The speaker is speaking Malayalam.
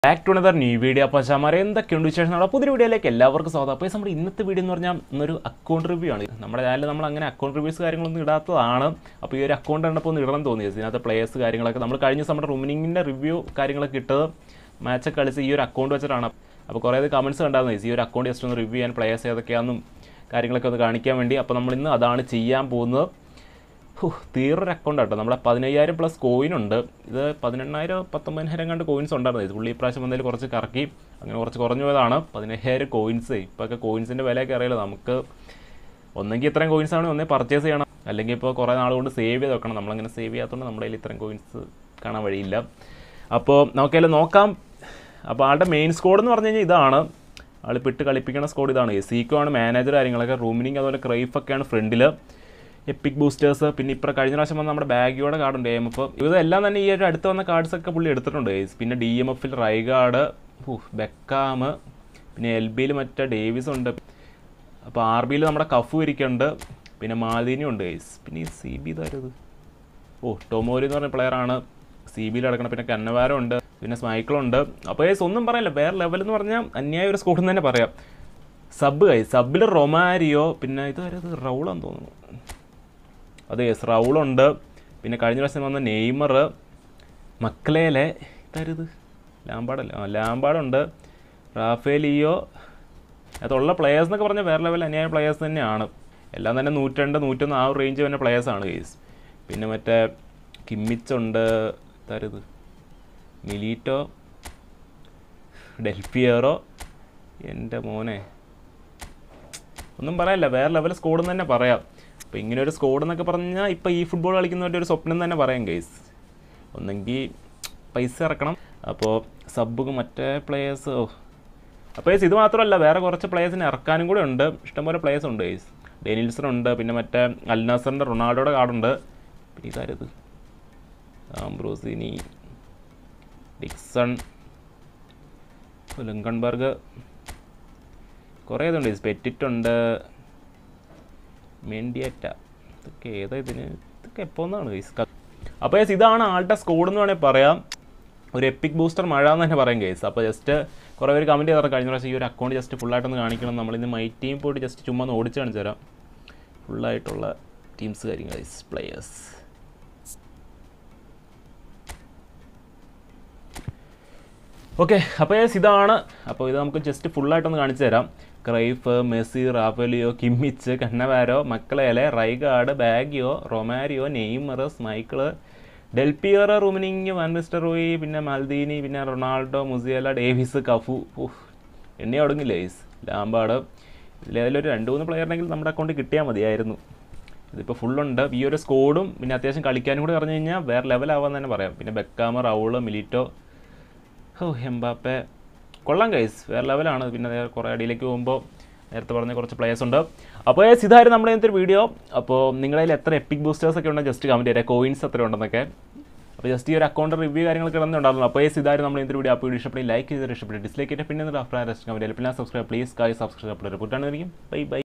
Back to another new video അപ്പോൾ ചമാരെ എന്തൊക്കെയുണ്ട് വിശേഷം നമ്മുടെ പുതിയ വീഡിയോയിലേക്ക് എല്ലാവർക്കും സ്വാഗതം അപ്പോൾ നമ്മുടെ ഇന്നത്തെ വീഡിയോ എന്ന് പറഞ്ഞാൽ ഇന്നൊരു അക്കൗണ്ട് റിവ്യൂ ആണ് നമ്മുടെ ചാനലിൽ നമ്മൾ അങ്ങനെ അക്കൗണ്ട് റിവ്യൂസ് കാര്യങ്ങളൊന്നും ഇടാത്തതാണ് അപ്പോൾ ഈ ഒരു അക്കൗണ്ട് കണ്ടപ്പോൾ ഒന്ന് ഇടണം തോന്നിയത് ഇതിനകത്ത് പ്ലേയേഴ്സ് കാര്യങ്ങളൊക്കെ നമ്മൾ കഴിഞ്ഞ ദിവസം നമ്മുടെ റൂമിനിങ്ങിൻ്റെ റിവ്യൂ കാര്യങ്ങളൊക്കെ ഇട്ടത് മാച്ചൊക്കെ കളിച്ച് ഈ ഒരു അക്കൗണ്ട് വെച്ചിട്ടാണ് അപ്പോൾ കുറേ കമൻസ് കണ്ടായിരുന്നു ഈ ഒരു അക്കൗണ്ട് ജസ്റ്റ് ഒന്ന് റിവ്യൂ ചെയ്യാൻ പ്ലേയേഴ്സ് ഏതൊക്കെയാണെന്നും കാര്യങ്ങളൊക്കെ ഒന്ന് കാണിക്കാൻ വേണ്ടി അപ്പോൾ നമ്മൾ ഇന്ന് അതാണ് ചെയ്യാൻ പോകുന്നത് ഹോ, തീറൊരു അക്കൗണ്ട് കേട്ടോ നമ്മുടെ പതിനയ്യായിരം പ്ലസ് കോയിൻ ഉണ്ട് ഇത് പതിനെണ്ണായിരം പത്തൊമ്പതിനായിരം കണ്ട് കോയിൻസ് ഉണ്ടായിരുന്നു ഇത് പുള്ളി ഇപ്രാവശ്യം വന്നതിൽ കുറച്ച് കറക്കി അങ്ങനെ കുറച്ച് കുറഞ്ഞു പോയതാണ് പതിനയ്യായിരം കോയിൻസ് ഇപ്പോഴൊക്കെ കോയിൻസിൻ്റെ വിലയൊക്കെ അറിയില്ല നമുക്ക് ഒന്നെങ്കിൽ ഇത്രയും കോയിൻസ് ആണ് ഒന്നേ പർച്ചേസ് ചെയ്യണം അല്ലെങ്കിൽ ഇപ്പോൾ കുറേ നാൾ കൊണ്ട് സേവ് ചെയ്ത് വെക്കണം നമ്മളങ്ങനെ സേവ് ചെയ്യാത്തതുകൊണ്ട് നമ്മുടെ കയ്യിൽ ഇത്രയും കോയിൻസ് കാണാൻ വഴിയില്ല അപ്പോൾ നമുക്കതിൽ നോക്കാം അപ്പോൾ ആളുടെ മെയിൻ സ്കോഡ് എന്ന് പറഞ്ഞു കഴിഞ്ഞാൽ ഇതാണ് ആൾ പിട്ട് കളിപ്പിക്കുന്ന സ്കോഡ് ഇതാണ് സീക്കോ ആണ് മാനേജർ കാര്യങ്ങളൊക്കെ റൂമിനിങ് അതുപോലെ ക്രൈഫ് ഒക്കെയാണ് ഫ്രണ്ടിൽ എപ്പിക് ബൂസ്റ്റേഴ്സ് പിന്നെ ഇപ്പോൾ കഴിഞ്ഞ പ്രാവശ്യം വന്ന നമ്മുടെ ബാഗിയോടെ കാർഡുണ്ട് എം എഫ് ഇതെല്ലാം തന്നെ ഈ ഒരു അടുത്ത് വന്ന കാർഡ്സ് ഒക്കെ പുള്ളി എടുത്തിട്ടുണ്ട് guys. പിന്നെ ഡി എം എഫിൽ റൈഗാർഡ് ബെക്കാം പിന്നെ എൽ ബിയിൽ മറ്റേ ഡേവിസ് ഉണ്ട് അപ്പോൾ ആർ ബിയിൽ നമ്മുടെ കഫു ഇരിക്കുന്നുണ്ട് പിന്നെ മാലിന്യം ഉണ്ട് ഗൈസ് പിന്നെ ഈ സി ബി ഇതാരത് ഓ ടൊമോരി എന്ന് പറഞ്ഞ പ്ലെയറാണ് സി ബിയിൽ കിടക്കണം പിന്നെ കന്നവാരം ഉണ്ട് പിന്നെ സ്മൈക്കിളുണ്ട് അപ്പോൾ ഗൈസ് ഒന്നും പറയില്ല വേറെ ലെവൽ എന്ന് പറഞ്ഞാൽ അന്യായ ഒരു സ്കോഡ് തന്നെ പറയാം സബ് കൈ സബിൽ റൊമാരിയോ പിന്നെ ഇത് വരെ റൗളാന്ന് തോന്നുന്നു അതെ യെസ് റൗളുണ്ട് പിന്നെ കഴിഞ്ഞ പ്രാവശ്യം വന്ന നെയ്മർ മക്കളേലെ ഇതാരത് ലാമ്പാടല്ല ആ ലാമ്പാടുണ്ട് റാഫേലിയോ അതുള്ള പ്ലേയേഴ്സ് എന്നൊക്കെ പറഞ്ഞാൽ വേറെ ലെവൽ അന്യായ പ്ലേയേഴ്സ് തന്നെയാണ് എല്ലാം തന്നെ നൂറ്റിരണ്ട് നൂറ്റൊന്ന് ആ റേഞ്ച് തന്നെ പ്ലേയേഴ്സാണ് കേസ് പിന്നെ മറ്റേ കിമ്മിച്ചുണ്ട് ഇതാരത് മിലീറ്റോ ഡെൽഫിയറോ എൻ്റെ മോനെ ഒന്നും പറയാനില്ല വേറെ ലെവൽ സ്കോഡ് തന്നെ പറയാം അപ്പോൾ ഇങ്ങനെ ഒരു സ്കോഡ് എന്നൊക്കെ പറഞ്ഞാൽ ഇപ്പോൾ ഈ ഫുട്ബോൾ കളിക്കുന്നവരുടെ ഒരു സ്വപ്നം തന്നെ പറയാം ഗൈസ് ഒന്നെങ്കിൽ പൈസ ഇറക്കണം അപ്പോൾ സബ്ബ് മറ്റേ പ്ലേയേഴ്സ് ഓ അപ്പോൾ ഗൈസ് ഇത് മാത്രമല്ല വേറെ കുറച്ച് പ്ലേയേഴ്സിനെ ഇറക്കാനും കൂടെ ഉണ്ട് ഇഷ്ടംപോലെ പ്ലേയേഴ്സ് ഉണ്ട് ഗൈസ് ഡെനിൽസൺ ഉണ്ട് പിന്നെ മറ്റേ അൽനാസറിൻ്റെ റൊണാൾഡോയുടെ കാർഡുണ്ട് പിന്നെ ഇതാരത് ആംബ്രോസിനി ഡിക്സൺ ലുങ്കൺബർഗ് കുറേ ഇതുണ്ട് പെറ്റിറ്റ് ഉണ്ട് മെൻഡിയറ്റ ഇതൊക്കെ ഏതാ ഇതിന് ഇതൊക്കെ എപ്പോൾ ഒന്നാണ് ഗൈസ് അപ്പോൾ ഗൈസ് ഇതാണ് ആളുടെ സ്കോഡ് എന്ന് വേണമെങ്കിൽ പറയാം ഒരു എപ്പിക് ബൂസ്റ്റർ മഴ എന്ന് തന്നെ പറയും ഗൈസ് അപ്പോൾ ജസ്റ്റ് കുറേ പേര് കമൻറ്റ് ചെയ്താൽ കഴിഞ്ഞ പ്രാവശ്യം ഈ ഒരു അക്കൗണ്ട് ജസ്റ്റ് ഫുള്ളായിട്ടൊന്ന് കാണിക്കണം നമ്മളിന്ന് മൈ ടീം പോയിട്ട് ജസ്റ്റ് ചുമ്മാ ഒന്ന് ഓടിച്ച് കാണിച്ചു തരാം ഫുള്ളായിട്ടുള്ള ടീംസ് കാര്യങ്ങൾ ഗൈസ് പ്ലെയേഴ്സ് ഓക്കെ അപ്പോൾ yes, ഇതാണ് അപ്പോൾ ഇത് നമുക്ക് ജസ്റ്റ് ഫുള്ളായിട്ടൊന്ന് കാണിച്ചു തരാം ക്രൈഫ് മെസ്സി റാഫേലിയോ Kimmich Cannavaro Makelele Rijkaard Baggio Romario Neymar Schmeichel Del Piero Rummenigge van Nistelrooy പിന്നെ മൽദീനി പിന്നെ റൊണാൾഡോ മുസിയല ഡേവിസ് കഫു ഉഫ്. എണ്ണി തുടങ്ങില്ല ഐസ് ലാമ്പാട് ഇതിലേതെങ്കിലും ഒരു രണ്ട് മൂന്ന് പ്ലെയറിനെങ്കിൽ നമ്മുടെ അക്കൗണ്ടിൽ കിട്ടിയാൽ മതിയായിരുന്നു ഇതിപ്പോൾ ഫുള്ളുണ്ട് ഈ ഒരു സ്കോഡും പിന്നെ അത്യാവശ്യം കളിക്കാനും കൂടി പറഞ്ഞു കഴിഞ്ഞാൽ വേറെ ലെവലാവാൻ തന്നെ പറയാം പിന്നെ ബെക്കാമ റൗള് മിലിറ്റോ ഓ എംബാപ്പെ കൊള്ളാം ഗൈസ് വേറെ ലെവലാണ് പിന്നെ ദേ കുറേ അടിയിലേക്ക് പോകുമ്പോൾ നേരത്തെ പറഞ്ഞ കുറച്ച് പ്ലേയേഴ്സ് ഉണ്ട് അപ്പോൾ guys, ഇതായിരുന്നു നമ്മുടെ ഇന്നത്തെ ഒരു വീഡിയോ അപ്പോൾ നിങ്ങളുടെ കയ്യിൽ എത്ര എപ്പിക് ബൂസ്റ്റേഴ്സ് ഒക്കെ ഉണ്ടെന്ന് ജസ്റ്റ് കമൻറ്റ് ചെയ്യാം കോയിൻസ് എത്ര ഉണ്ടെന്നൊക്കെ അപ്പോൾ ജസ്റ്റ് ഈ ഒരു അക്കൗണ്ട് റിവ്യൂ കാര്യങ്ങളൊക്കെ ഇടുന്നുണ്ടായിരുന്നു അപ്പോൾ yes, ഇതായിരുന്നു നമ്മുടെ ഇന്നത്തെ വീഡിയോ അപ്പോൾ വീഡിയോ ഇഷ്ടപ്പെട്ട് ലൈക്ക് ചെയ്ത് ഇഷ്ടപ്പെട്ട് ഡിസ്ലൈക്ക് ചെയ്തിട്ട് പിന്നെ അഭിപ്രായം റെസ്റ്റ് കമൻറ്റ് പിന്നെ സബ്സ്ക്രൈബ് പ്ലീസ് കായ് സബ്സ്ക്രൈബ് റിപ്പോർട്ടാണ് ബൈ ബൈ